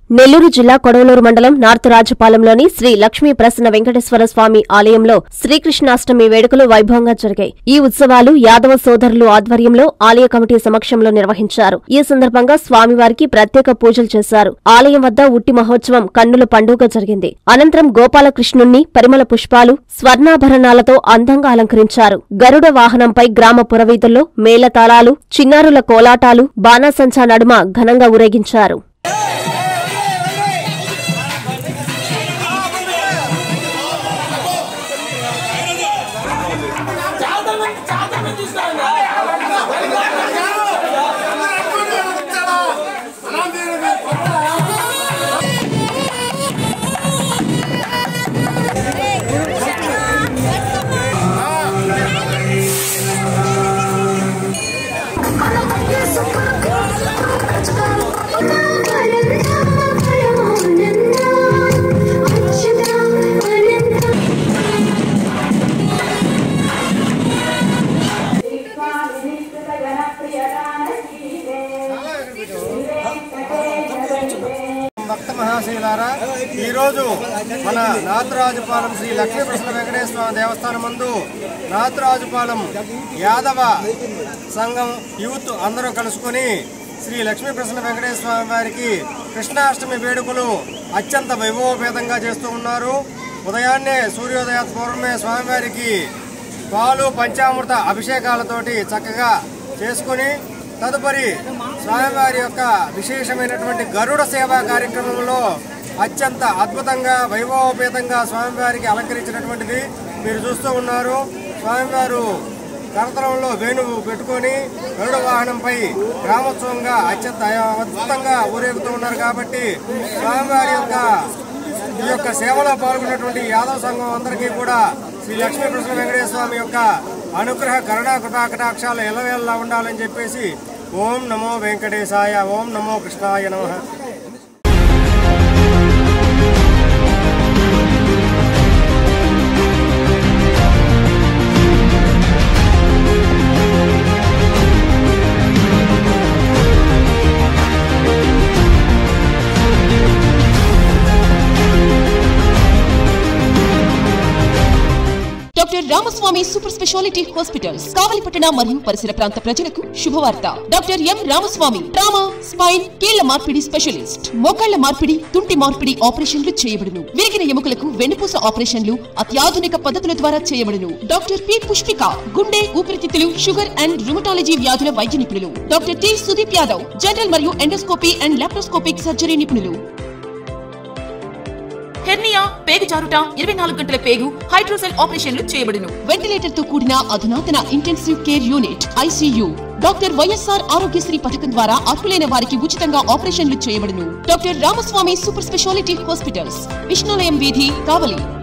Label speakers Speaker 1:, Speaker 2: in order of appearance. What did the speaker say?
Speaker 1: నెల్లూరు జిల్లా కొడవలూరు మండలం నార్త్ రాజపాలెంలోని శ్రీ లక్ష్మీ ప్రసన్న వెంకటేశ్వర స్వామి ఆలయంలో శ్రీకృష్ణాష్టమి వేడుకలు వైభవంగా జరిగాయి ఈ ఉత్సవాలు యాదవ సోదరులు ఆధ్వర్యంలో ఆలయ కమిటీ సమక్షంలో నిర్వహించారు ఈ సందర్భంగా స్వామివారికి ప్రత్యేక పూజలు చేశారు ఆలయం వద్ద ఉట్టి మహోత్సవం కన్నుల పండుగ జరిగింది అనంతరం గోపాలకృష్ణుణ్ణి పరిమళ పుష్పాలు స్వర్ణాభరణాలతో అందంగా అలంకరించారు గరుడ వాహనంపై గ్రామ పురవీధుల్లో మేళతాళాలు చిన్నారుల కోలాటాలు బాణాసంచా నడుమ ఘనంగా ఊరేగించారు
Speaker 2: భక్త మహాశైలారా ఈరోజు మన నాథరాజుపాలెం శ్రీ లక్ష్మీకృష్ణ వెంకటేశ్వర స్వామి దేవస్థానం మందు నాథరాజుపాలెం యాదవ సంఘం యూత్ అందరూ కలుసుకొని శ్రీ లక్ష్మీకృష్ణ వెంకటేశ్వర స్వామి వారికి కృష్ణాష్టమి వేడుకలు అత్యంత వైభవపేతంగా చేస్తూ ఉన్నారు ఉదయాన్నే సూర్యోదయ పూర్వమే స్వామివారికి పాలు పంచామృత అభిషేకాలతోటి చక్కగా చేసుకుని తదుపరి స్వామివారి యొక్క విశేషమైనటువంటి గరుడ సేవా కార్యక్రమంలో అత్యంత అద్భుతంగా వైభవోపేతంగా స్వామివారికి అలంకరించినటువంటిది మీరు చూస్తూ ఉన్నారు స్వామివారు కరతలంలో వేణువు పెట్టుకొని గరుడ వాహనంపై గ్రామోత్సవంగా అత్యంత అద్భుతంగా ఊరేగుతూ ఉన్నారు కాబట్టి స్వామివారి యొక్క ఈ యొక్క సేవలో పాల్గొన్నటువంటి యాదవ సంఘం అందరికీ కూడా శ్రీ లక్ష్మీకృష్ణ వెంకటేశ్వర స్వామి యొక్క అనుగ్రహ కరుణా కృపాకటాక్షాలు ఎల్లవేళలా ఉండాలని చెప్పేసి ఓం నమో వెంకటేశాయ ఓం నమో కృష్ణాయ నమః
Speaker 3: doctor Ramaswamy super speciality hospitals కావలిపట్టణ మరియు పరిసర ప్రాంత ప్రజలకు శుభవార్త doctor M Ramaswamy trauma spine కీళ్ల మార్పిడి స్పెషలిస్ట్ మోకాళ్ల మార్పిడి తుంటి మార్పిడి ఆపరేషన్లు చేయబడును విరిగిన ఎముకలకు వెన్నుపూస ఆపరేషన్లు అత్యాధునిక పద్ధతుల ద్వారా చేయబడును డాక్టర్ పి పుష్పిక గుండె ఊపిరితిత్తులు షుగర్ అండ్ రుమటాలజీ వ్యాధుల వైద్య నిపుణులు doctor T Sudeep Yadav general మరియు ఎండోస్కోపీ అండ్ లాప్రోస్కోపిక్ సర్జరీ నిపుణులు హెర్నియా పేగు జారుట ఇరవై నాలుగు గంటల పేగు హైడ్రోసెల్ ఆపరేషన్లు చేయబడును వెంటిలేటర్ తో కూడిన అధునాతన intensive care unit ICU doctor YSR Aarogyasri పథకం ద్వారా అర్హులైన వారికి ఉచితంగా ఆపరేషన్లు చేయబడును doctor Ramaswamy super speciality hospitals Vishnulayam వీధి కావలి